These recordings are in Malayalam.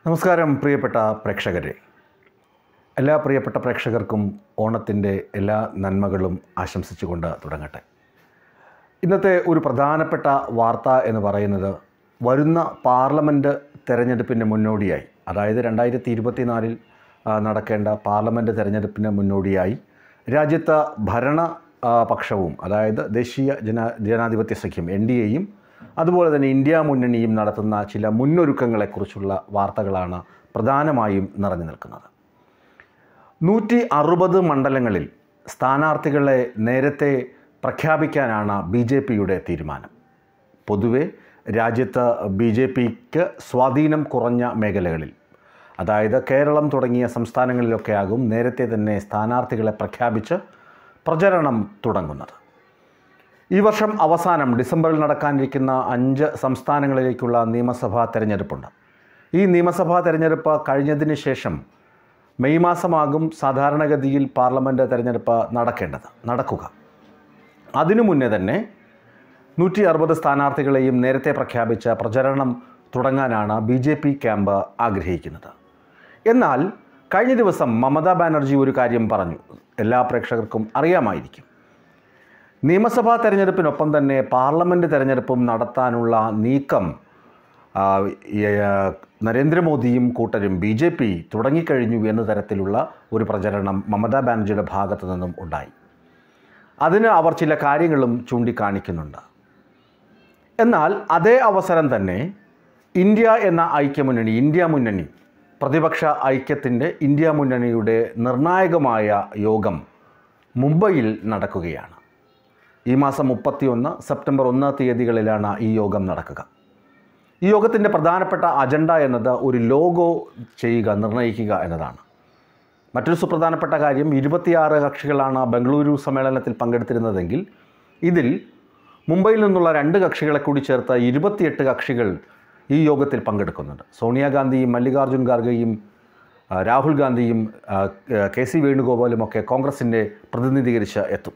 നമസ്കാരം പ്രിയപ്പെട്ട പ്രേക്ഷകരെ എല്ലാ പ്രിയപ്പെട്ട പ്രേക്ഷകർക്കും ഓണത്തിൻ്റെ എല്ലാ നന്മകളും ആശംസിച്ചുകൊണ്ട് തുടങ്ങട്ടെ ഇന്നത്തെ ഒരു പ്രധാനപ്പെട്ട വാർത്ത എന്ന് പറയുന്നത് വരുന്ന പാർലമെൻറ്റ് തെരഞ്ഞെടുപ്പിന് മുന്നോടിയായി അതായത് രണ്ടായിരത്തി ഇരുപത്തിനാലിൽ നടക്കേണ്ട പാർലമെൻറ്റ് തെരഞ്ഞെടുപ്പിന് മുന്നോടിയായി രാജ്യത്ത് ഭരണ ആ, പക്ഷവും അതായത് ദേശീയ ജന ജനാധിപത്യ സഖ്യം എൻ ഡി എയും അതുപോലെ തന്നെ ഇന്ത്യ മുന്നണിയും നടത്തുന്ന ചില മുന്നൊരുക്കങ്ങളെക്കുറിച്ചുള്ള വാർത്തകളാണ് പ്രധാനമായും നിറഞ്ഞു നിൽക്കുന്നത് നൂറ്റി അറുപത് മണ്ഡലങ്ങളിൽ സ്ഥാനാർത്ഥികളെ നേരത്തെ പ്രഖ്യാപിക്കാനാണ് ബി ജെ പിയുടെ തീരുമാനം പൊതുവെ രാജ്യത്ത് ബി ജെ പിക്ക് സ്വാധീനം കുറഞ്ഞ മേഖലകളിൽ അതായത് കേരളം തുടങ്ങിയ സംസ്ഥാനങ്ങളിലൊക്കെ ആകും നേരത്തെ തന്നെ സ്ഥാനാർത്ഥികളെ പ്രഖ്യാപിച്ച് പ്രചരണം തുടങ്ങുന്നത് ഈ വർഷം അവസാനം ഡിസംബറിൽ നടക്കാനിരിക്കുന്ന അഞ്ച് സംസ്ഥാനങ്ങളിലേക്കുള്ള നിയമസഭാ തെരഞ്ഞെടുപ്പുണ്ട് ഈ നിയമസഭാ തെരഞ്ഞെടുപ്പ് കഴിഞ്ഞതിന് ശേഷം മെയ് മാസമാകും സാധാരണഗതിയിൽ പാർലമെൻറ്റ് തെരഞ്ഞെടുപ്പ് നടക്കേണ്ടത് നടക്കുക അതിനു മുന്നേ തന്നെ നൂറ്റി അറുപത് സ്ഥാനാർത്ഥികളെയും നേരത്തെ പ്രഖ്യാപിച്ച പ്രചരണം തുടങ്ങാനാണ് ബി ജെ പി ക്യാമ്പ് ആഗ്രഹിക്കുന്നത് എന്നാൽ കഴിഞ്ഞ ദിവസം മമതാ ബാനർജി ഒരു കാര്യം പറഞ്ഞു എല്ലാ പ്രേക്ഷകർക്കും അറിയാമായിരിക്കും നിയമസഭാ തെരഞ്ഞെടുപ്പിനൊപ്പം തന്നെ പാർലമെൻറ്റ് തെരഞ്ഞെടുപ്പും നടത്താനുള്ള നീക്കം ആ, ഈ, ആ, നരേന്ദ്രമോദിയും കൂട്ടരും ബി ജെ പി തുടങ്ങിക്കഴിഞ്ഞു എന്ന തരത്തിലുള്ള ഒരു പ്രചരണം മമതാ ബാനർജിയുടെ ഭാഗത്തു നിന്നും ഉണ്ടായി അതിന് അവർ ചില കാര്യങ്ങളും ചൂണ്ടിക്കാണിക്കുന്നുണ്ട് എന്നാൽ അതേ അവസരം തന്നെ ഇന്ത്യ എന്ന ഐക്യമുന്നണി ഇന്ത്യ മുന്നണി പ്രതിപക്ഷ ഐക്യത്തിൻ്റെ ഇന്ത്യ മുന്നണിയുടെ നിർണായകമായ യോഗം മുംബൈയിൽ നടക്കുകയാണ് ഈ മാസം മുപ്പത്തിയൊന്ന് സെപ്റ്റംബർ ഒന്ന് തീയതികളിലാണ് ഈ യോഗം നടക്കുക ഈ യോഗത്തിൻ്റെ പ്രധാനപ്പെട്ട അജണ്ട എന്നത് ഒരു ലോഗോ ചെയ്യുക നിർണ്ണയിക്കുക എന്നതാണ് മറ്റൊരു സുപ്രധാനപ്പെട്ട കാര്യം ഇരുപത്തിയാറ് കക്ഷികളാണ് ബംഗളൂരു സമ്മേളനത്തിൽ പങ്കെടുത്തിരുന്നതെങ്കിൽ ഇതിൽ മുംബൈയിൽ നിന്നുള്ള രണ്ട് കക്ഷികളെ കൂടി ചേർത്ത് ഇരുപത്തിയെട്ട് കക്ഷികൾ ഈ യോഗത്തിൽ പങ്കെടുക്കുന്നുണ്ട് സോണിയാഗാന്ധിയും മല്ലികാർജ്ജുൻ ഖാർഗെയും ആ, രാഹുൽ ഗാന്ധിയും ആ, കെ സി വേണുഗോപാലും ഒക്കെ കോൺഗ്രസിൻ്റെ പ്രതിനിധീകരിച്ച് എത്തും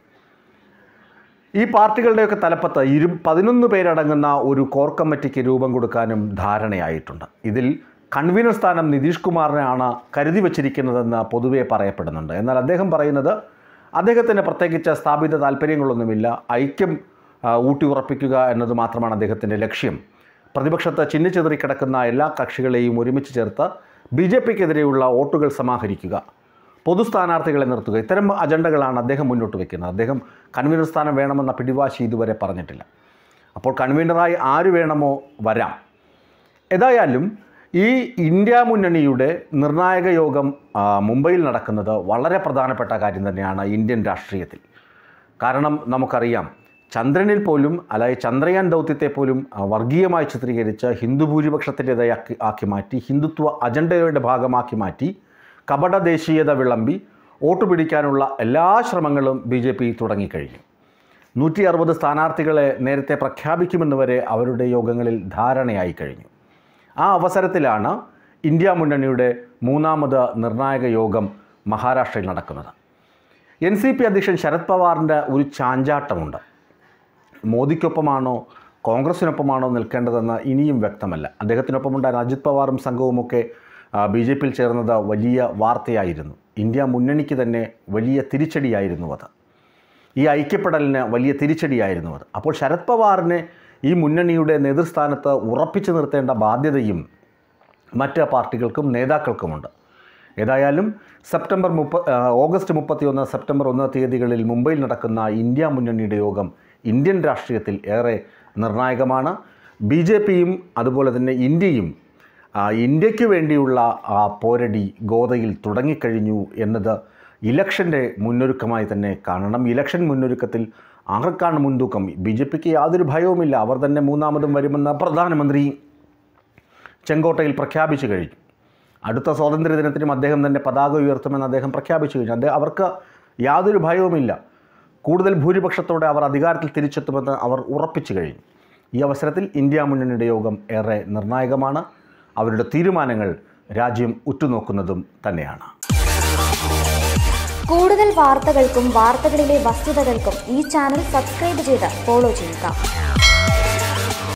ഈ പാർട്ടികളുടെയൊക്കെ തലപ്പത്ത് ഇരു പതിനൊന്ന് പേരടങ്ങുന്ന ഒരു കോർ കമ്മിറ്റിക്ക് രൂപം കൊടുക്കാനും ധാരണയായിട്ടുണ്ട് ഇതിൽ കൺവീനർ സ്ഥാനം നിതീഷ് കുമാറിനാണ് കരുതി വച്ചിരിക്കുന്നതെന്ന് പൊതുവെ പറയപ്പെടുന്നുണ്ട് എന്നാൽ അദ്ദേഹം പറയുന്നത് അദ്ദേഹത്തിന് പ്രത്യേകിച്ച് സ്ഥാപിത താല്പര്യങ്ങളൊന്നുമില്ല ഐക്യം ആ, ഊട്ടിയുറപ്പിക്കുക എന്നത് മാത്രമാണ് അദ്ദേഹത്തിൻ്റെ ലക്ഷ്യം പ്രതിപക്ഷത്ത് ചിന്നിച്ചെതറി കിടക്കുന്ന എല്ലാ കക്ഷികളെയും ഒരുമിച്ച് ചേർത്ത് ബി ജെ പിക്കെതിരെയുള്ള വോട്ടുകൾ സമാഹരിക്കുക പൊതു സ്ഥാനാർത്ഥികളെ നിർത്തുക ഇത്തരം അജണ്ടകളാണ് അദ്ദേഹം മുന്നോട്ട് വയ്ക്കുന്നത് അദ്ദേഹം കൺവീനർ സ്ഥാനം വേണമെന്ന പിടിവാശി ഇതുവരെ പറഞ്ഞിട്ടില്ല അപ്പോൾ കൺവീനറായി ആര് വേണമോ വരാം ഏതായാലും ഈ ഇന്ത്യ മുന്നണിയുടെ നിർണായക യോഗം ആ, മുംബൈയിൽ നടക്കുന്നത് വളരെ പ്രധാനപ്പെട്ട കാര്യം തന്നെയാണ് ഇന്ത്യൻ രാഷ്ട്രീയത്തിൽ കാരണം നമുക്കറിയാം ചന്ദ്രനിൽ പോലും അതായത് ചന്ദ്രയാൻ ദൗത്യത്തെ പോലും ആ, വർഗീയമായി ചിത്രീകരിച്ച് ഹിന്ദു ഭൂരിപക്ഷത്തിൻ്റെതായി ആക്കി ആക്കി മാറ്റി ഹിന്ദുത്വ അജണ്ടയുടെ ഭാഗമാക്കി മാറ്റി കപട ദേശീയത വിളമ്പി വോട്ട് പിടിക്കാനുള്ള എല്ലാ ശ്രമങ്ങളും ബി ജെ പി തുടങ്ങിക്കഴിഞ്ഞു നൂറ്റി അറുപത് സ്ഥാനാർത്ഥികളെ നേരത്തെ പ്രഖ്യാപിക്കുമെന്ന് വരെ അവരുടെ യോഗങ്ങളിൽ ധാരണയായി കഴിഞ്ഞു ആ അവസരത്തിലാണ് ഇന്ത്യ മുന്നണിയുടെ മൂന്നാമത് നിർണായക യോഗം മഹാരാഷ്ട്രയിൽ നടക്കുന്നത് എൻ സി പി അധ്യക്ഷൻ ശരത് പവാറിൻ്റെ ഒരു ചാഞ്ചാട്ടമുണ്ട് മോദിക്കൊപ്പമാണോ കോൺഗ്രസിനൊപ്പമാണോ നിൽക്കേണ്ടതെന്ന് ഇനിയും വ്യക്തമല്ല അദ്ദേഹത്തിനൊപ്പമുണ്ടായ അജിത് പവാറും സംഘവുമൊക്കെ ബി ജെ പിയിൽ ചേർന്നത് വലിയ വാർത്തയായിരുന്നു ഇന്ത്യ മുന്നണിക്ക് തന്നെ വലിയ തിരിച്ചടിയായിരുന്നു അത് ഈ ഐക്യപ്പെടലിന് വലിയ തിരിച്ചടിയായിരുന്നു അത് അപ്പോൾ ശരത് പവാറിനെ ഈ മുന്നണിയുടെ നേതൃസ്ഥാനത്ത് ഉറപ്പിച്ചു നിർത്തേണ്ട ബാധ്യതയും മറ്റ് പാർട്ടികൾക്കും നേതാക്കൾക്കുമുണ്ട് ഏതായാലും സെപ്റ്റംബർ മുപ്പ ആ, ഓഗസ്റ്റ് മുപ്പത്തിയൊന്ന് സെപ്റ്റംബർ ഒന്ന് തീയതികളിൽ മുംബൈയിൽ നടക്കുന്ന ഇന്ത്യ മുന്നണിയുടെ യോഗം ഇന്ത്യൻ രാഷ്ട്രീയത്തിൽ ഏറെ നിർണായകമാണ് ബി ജെ പിയും അതുപോലെ തന്നെ ഇന്ത്യയും ആ, ഇന്ത്യക്ക് വേണ്ടിയുള്ള ആ പോരടി ഗോതയിൽ തുടങ്ങിക്കഴിഞ്ഞു എന്നത് ഇലക്ഷൻ്റെ മുന്നൊരുക്കമായി തന്നെ കാണണം ഇലക്ഷൻ മുന്നൊരുക്കത്തിൽ ആർക്കാണ് മുൻതൂക്കം ബി ജെ പിക്ക് യാതൊരു ഭയവുമില്ല അവർ തന്നെ മൂന്നാമതും വരുമെന്ന് പ്രധാനമന്ത്രി ചെങ്കോട്ടയിൽ പ്രഖ്യാപിച്ചു കഴിഞ്ഞു അടുത്ത സ്വാതന്ത്ര്യദിനത്തിനും അദ്ദേഹം തന്നെ പതാക ഉയർത്തുമെന്ന് അദ്ദേഹം പ്രഖ്യാപിച്ചു കഴിഞ്ഞു അദ്ദേഹം അവർക്ക് യാതൊരു ഭയവുമില്ല കൂടുതൽ ഭൂരിപക്ഷത്തോടെ അവർ അധികാരത്തിൽ തിരിച്ചെത്തുമെന്ന് അവർ ഉറപ്പിച്ചു കഴിഞ്ഞു ഈ അവസരത്തിൽ ഇന്ത്യ മുന്നണിയുടെ യോഗം ഏറെ നിർണായകമാണ് അവരുടെ തീരുമാനങ്ങൾ രാജ്യം ഉറ്റുനോക്കുന്നതും തന്നെയാണ് കൂടുതൽ വാർത്തകൾക്കും വാർത്തകളിലെ വസ്തുതകൾക്കും ഈ ചാനൽ സബ്സ്ക്രൈബ് ചെയ്ത് ഫോളോ ചെയ്യുക